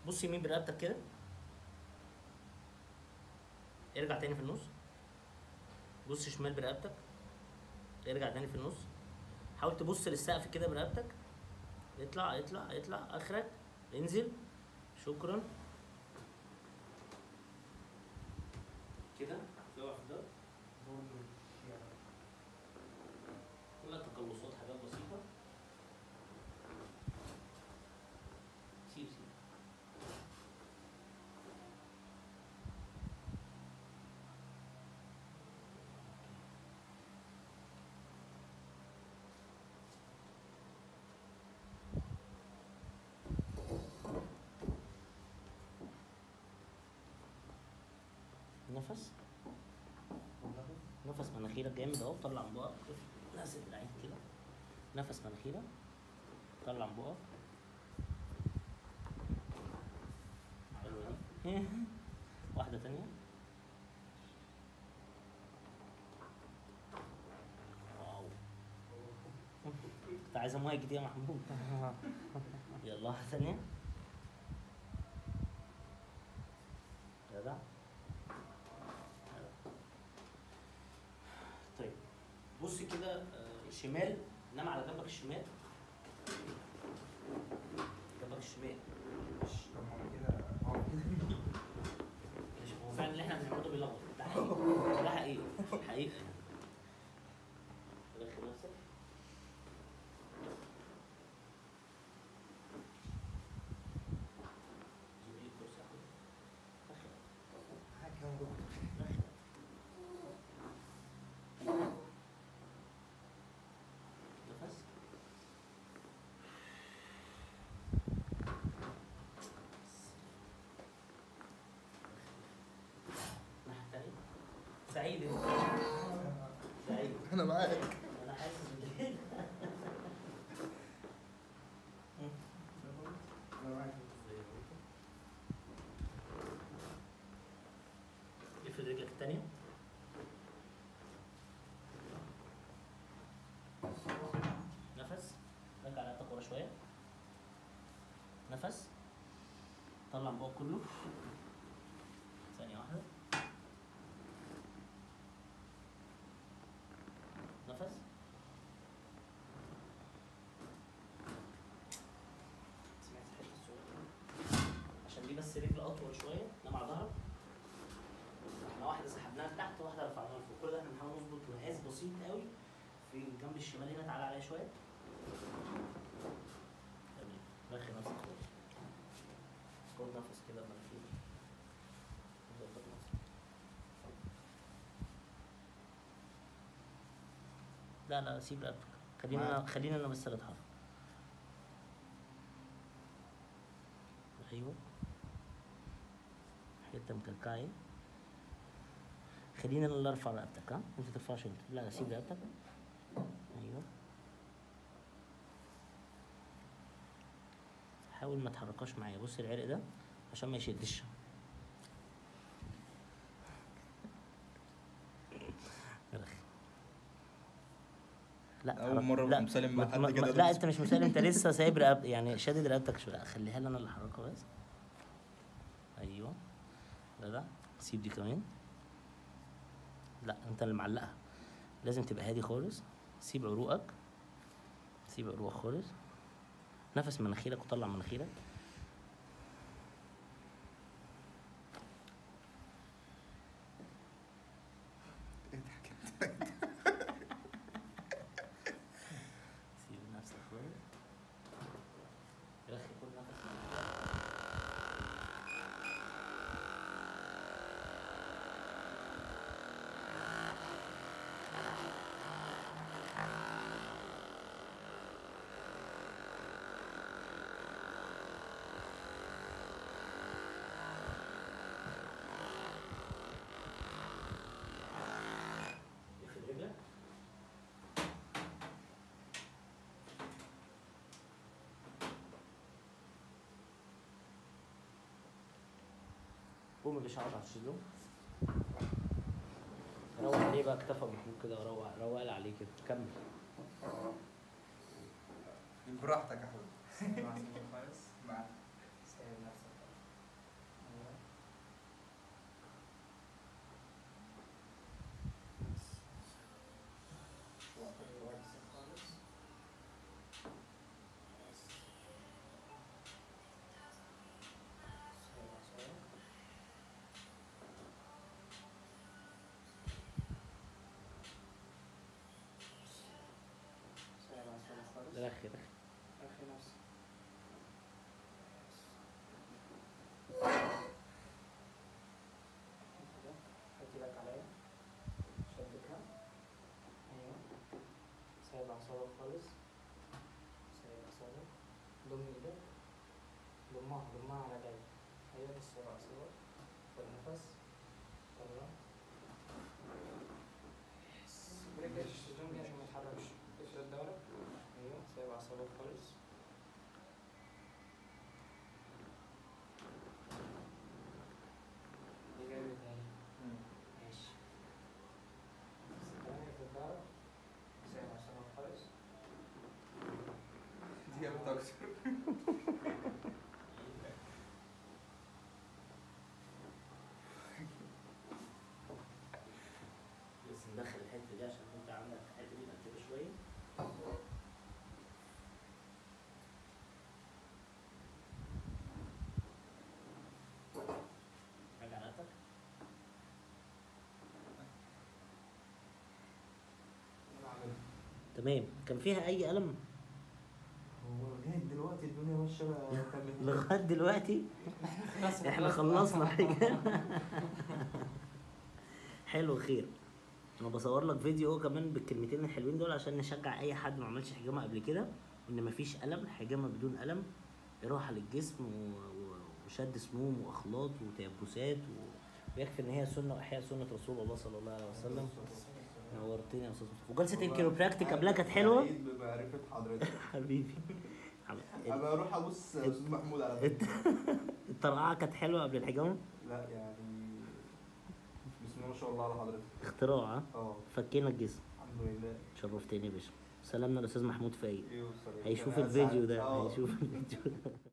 بص يمين برقبتك كده ارجع تاني في النص بص شمال برقبتك ارجع تاني في النص حاول تبص للسقف كده برقبتك اطلع اطلع اطلع اخرك انزل شكرا كده اوعى في ده كلها تقلصات حاجات بسيطة سيب سيب نفس نفس مناخيرك جامد اهو طلع من بقك نزل العين كده نفس مناخيرك طلع من بقك حلوة دي واحدة تانية واو كنت عايزة مية كتير يا محمود يلا واحدة تانية جدع طيب بص كده آه، شمال نام على جنبك الشمال جنبك الشمال طب ما هو كده اه ماشي هو فعلا اللي احنا بنعمله ده بيلخبط ده حقيقي ده حقيقي حقيقي دخل نفسك جيب ايه الكرسي احمد دخل حاجة كده جوه. دخل نفس الناحية التانية سعيد انت سعيد انا معاك انا حاسس بكده انا معاك افرد رجلك التانية نفس رجع رقبتك ورا شوية نفس طلع من بقك كله ثانية واحدة نفس سمعت حتة الصوت عشان دي بس رجل أطول شوية نام على ظهرك احنا واحده سحبناها لتحت وواحده رفعناها لفوق كل ده احنا بنحاول نظبط مقاس بسيط قوي في الجنب الشمال هنا تعالى عليا شويه تمام رخي نفسك خالص خد نفس كده بمناخيرك ظبط نفسك لا لا سيب رقبتك خلينا معاك. خلينا انا بس اللي اتحرك ايوه حته مكلكعه اهي خلينا انا اللي ارفع رقبتك ها انت ترفعش انت لا لا سيب رقبتك ايوه حاول ما تحركاش معايا بص العرق ده عشان ما يشدش رخي. لا أول حرك- مرة لا أبقى مسالم مع ما- حد ما- كده ما- بس. لا انت مش مسالم انت لسه سايب رقبتك يعني شادد رقبتك شويه خليها لي انا اللي احركها بس ايوه جدع سيب دي كمان لا انت اللي معلقها لازم تبقى هادي خالص سيب عروقك سيب عروقك خالص نفس مناخيرك وطلع مناخيرك اضحك سيب نفسك خالص رخي كل نفس افرد رجلك قوم يا باشا اقعد على الشيزلون روق عليه بقى اكتفى محمود كده وروق روق لي عليه كده كمل براحتك يا حبيبي معاك سايب نفسك رخي رخي اخي نفسي هاتي لك عليا شدتها ايوه سايب اعصابك خالص سايب اعصابك ضم ايدك ضمها ضمها على جنب ايوه بس سايب اعصابك خد نفس طلع برجع الشيزون دي عشان ما يتحركش افرد دورك ايوه سايب اعصابك خالص دي جايبة تاني ماشي نفس الكلام افرد دورك سايب اعصابك خالص دي جابت اكتر بس ندخل الحته دي عشان انت عندك الحته دي مقتبه شويه حاجه على قدك انا عاملها تمام كان فيها اي الم هو لغايه دلوقتي الدنيا ماشيه تمام لغايه دلوقتي احنا خلصنا حاجه حلو خير انا بصور لك فيديو اهو كمان بالكلمتين الحلوين دول عشان نشجع اي حد ما عملش حجامه قبل كده ان مفيش الم حجامه بدون الم راحه للجسم و- و- وشد سموم واخلاط وتيبسات و... ويكفي ان هي سنه واحياء سنه رسول الله صلى الله عليه وسلم نورتني يا استاذ مصطفى وجلسه الكيروبراكتيك قبلها كانت حلوه سعيد بمعرفه حضرتك حبيبي حبيبي. ابقى اروح ابص استاذ محمود على فكره الطرقعه كانت حلوه قبل الحجامه لا يعني بسم الله ما شاء الله على حضرتك اختراع ها؟ اه فكينا الجسم الحمد لله شرفتني يا باشا سلامنا الاستاذ محمود فايق ايه والصراحة. هيشوف أنا الفيديو سعيد. ده اه. هيشوف الفيديو ده